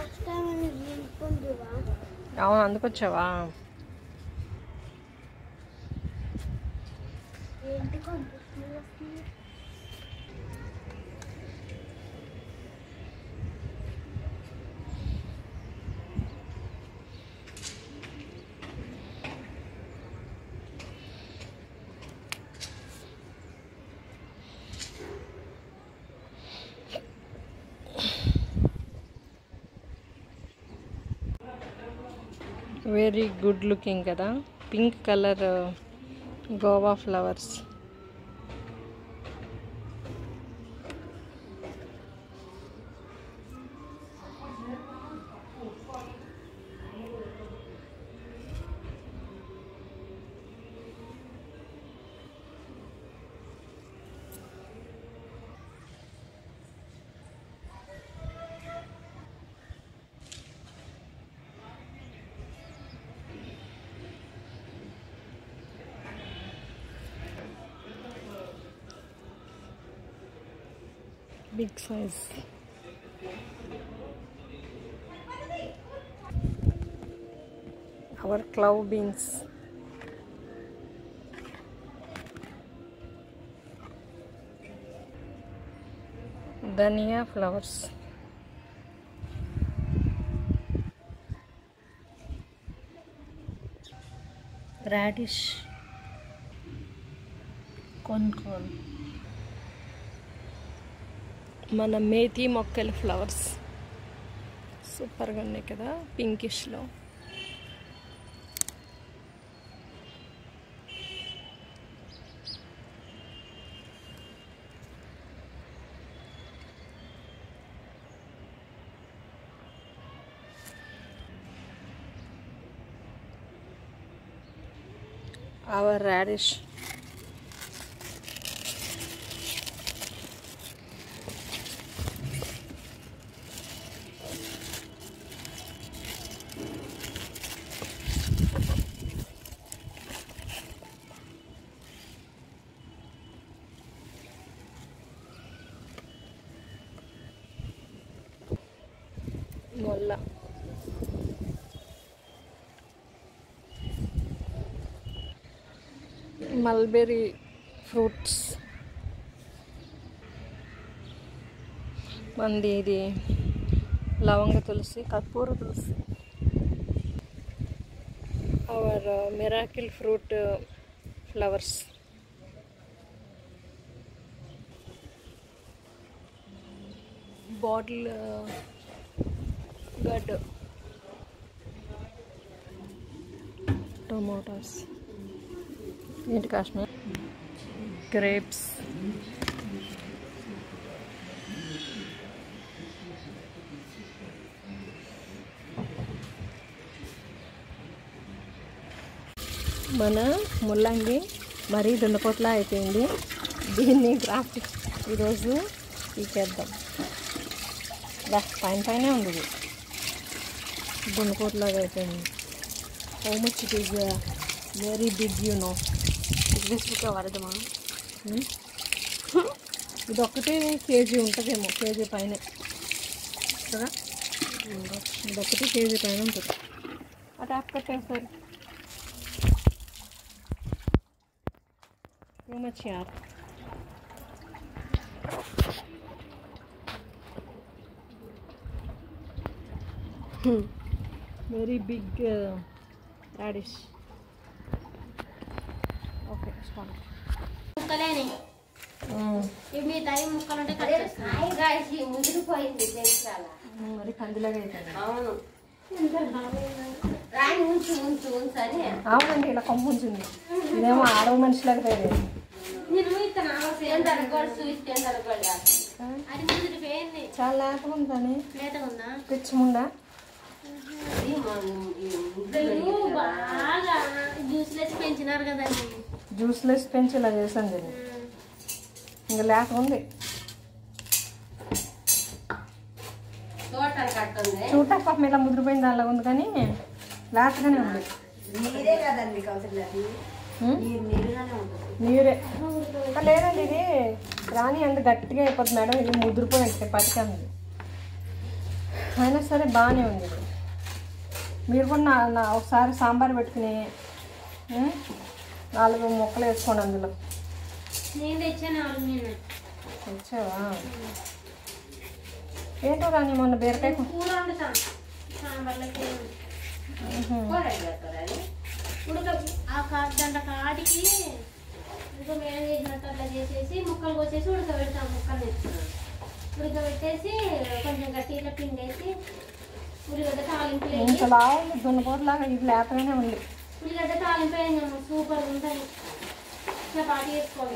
Last time నింపుకుందివా అవును అందుకొచ్చావా ఏంటి కంపిస్తుంది వస్తుంది వెరీ గుడ్ లుకింగ్ కదా pink colour guava flowers big size our clove beans ధనియా ఫ్లవర్స్ రాడిష్ కొన్కోన్ మన మేతి మొక్కల ఫ్లవర్స్ సూపర్గా ఉన్నాయి కదా పింకిష్లో అవర్ రాడిష్ మొల్ల మల్బెరీ ఫ్రూట్స్ మంది ఇది లవంగ తులసి కర్పూర తులసి our miracle fruit flowers bottle gourd tomatoes ఏంటి కాశ్మీర్ గ్రేప్స్ మన ముల్లంగి మరీ దున్నపోట్లా అయిపోయింది దీన్ని గ్రాఫ్ట్ ఈరోజు పీకేద్దాం బా పైన పైనే ఉంది ఇది దున్నపోట్లాగా అయిపోయింది how much it is very big you know biscuit వరదమా ఇది ఒక్కటే కేజీ ఉంటుందేమో కేజీ పైన కదా ఇది ఒకటి కేజీ పైన ఉంటుంది ఆ ట్యాప్ కట్టేసారు టూ మచ్ యార్ very big radish okay start ముక్కలేని ఇవి మీ తరి ముక్కలు ఉంటే కట్ చేస్తాను ముదిరిపోయింది తెలుసాల మరి కందిలాగా అయిపోయింది అవును రాని ఉంచు ఉంచు ఉంచు అని అవునండి ఇలా కొమ్ము ఉంచింది ఇదేమో ఆడవ మనిషిలాగా తయారైంది నేను ఇతను ఎంత అనుకోడు చూస్తే ఎంత అనుకోడు అది ముందు పోయింది చాలా లేతగా ఉందని లేతగా ఉందా పిచ్చముండా వీళ్ళు బాగా జ్యూస్ లేసి పెంచినారు కదండి జ్యూస్లో వేసి పెంచి ఇలా చేసాను దీన్ని ఇంకా లేత ఉంది తోట కట్టుంది చూడటానికి పాపం ఇలా ముదిరిపోయింది దానిలో ఉంది కానీ లేతగానే ఉంది నీరే కదండి మీకు అవసరం లేదు ఉం? నీరు నీరుగానే ఉంటుంది నీరే ఆ, లేదండి ఇది రాని అంత గట్టిగా అయిపోతుంది మేడం ఇది ముదిరిపోయింది పటికంది అయినా సరే బాగానే ఉంది ఇది మీరు కూడా నా నా ఒకసారి సాంబార్ పెట్టుకుని ఉం? నాలుగు ముక్కలు వేసుకోండి అందులో నేను తెచ్చాను వాళ్ళు నేను వచ్చావా ఏంటో కానీ మొన్న బీరకాయ కు- కూర వండుతాను సాంబార్లకి ఉహుం. కూర పెడతారని ఉడక ఆ కా- దాంట్లో కాడికి ఇంకా మేడం చేసినట్టు అట్లా చేసేసి ముక్కలు కోసేసి ఉడకబెడతాం ముక్కల్ని ఉడకబెట్టేసి కొంచెం గట్టిగా పిండేసి ఉల్లిగడ్డ తాలింపు వేసి ఇంత లావు దున్నపోతులాగా ఇది లేతగానే ఉంది ఉల్లిగడ్డ తాలింపు వేసాము సూపర్ ఉంటుంది చపాతి వేసుకోవాలి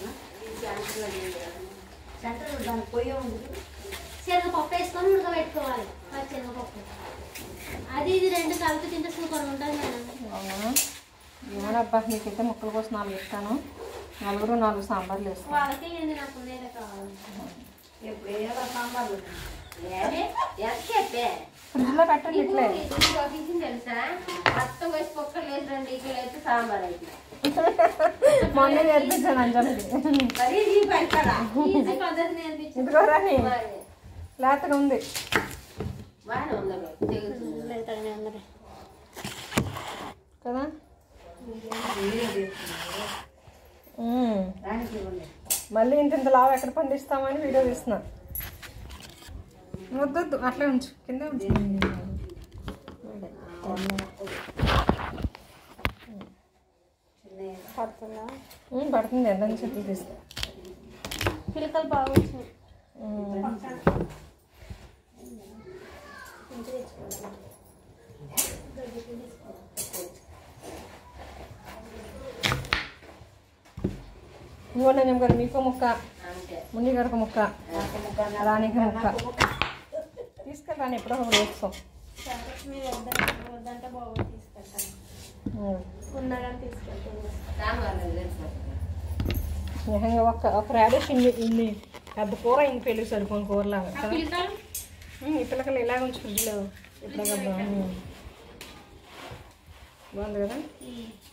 సెంటర్ దానికి పొయ్యి ఉంది శనగపప్పు వేసుకొని ఉడకబెట్టుకోవాలి పచ్చి శనగపప్పు అది ఇది రెండు కలిపి తింటే సూపర్ ఉంటుంది మేడం అవునా ఏమనబ్బా నీకైతే ముక్కల కోసం నాలుగు ఇస్తాను నలుగురు నాలుగు సాంబార్లు వేస్తాను వాళ్ళకి ఏంది నాకు నేనే కావాలి ఎప్పుడు ఏదో సాంబార్ ఏమే ఎంత చెప్పే ఫ్రిడ్జ్లో పెట్టండి ఇట్లే ఇంకో విషయం తెలుసా మొత్తం వేసి కుక్కలు వేసి రెండు ఇడ్లీలు అయితే సాంబార్ అయితే మొన్న నేర్పించాను అంజలికి మరి ఈ పని కదా ఈజీ పద్ధతి నేర్పించింది ఇదిగో రాని మరి లేతగా ఉంది బాగానే ఉందా తెగుతుంది కదా ఉమ్. దానికి ఇవ్వండి మళ్ళీ ఇంత ఇంత లావు ఎక్కడ పండిస్తామని వీడియో తీస్తున్నా వద్దొద్దు అట్లే ఉంచు కింద ఉంచు పడుతుందా ఉమ్, పడుతుంది ఎందని చెట్లు తీస్తా పిలకలు బాగా వచ్చినాయి ఉమ్. ఇవ్వండి నేను గారు మీకో ముక్క అంతే మున్ని గారికి ముక్క నాకు ముక్క రాణికి ముక్క తీసుకెళ్ళరాని ఎప్పుడో ఒకటి వేస్తాం మీరు వద్దంటే వద్దంటే బాగా తీసుకెళ్తాను ఉమ్. ఉన్నా కానీ తీసుకెళ్తాను సాంబార్ తెలుసు స్నేహంగా ఒక ఒక రాడిష్ ఇన్ని ఇన్ని పెద్ద కూర ఇన్ని పెళ్ళి సరిపోని కూరలాగా ఆ కదా పిలకలు ఉమ్, ఈ పిల్లకలు ఇలాగ ఉంచి ఫ్రిడ్జ్లో ఇట్లాగా బాగుంది బాగుంది కదా ఉమ్.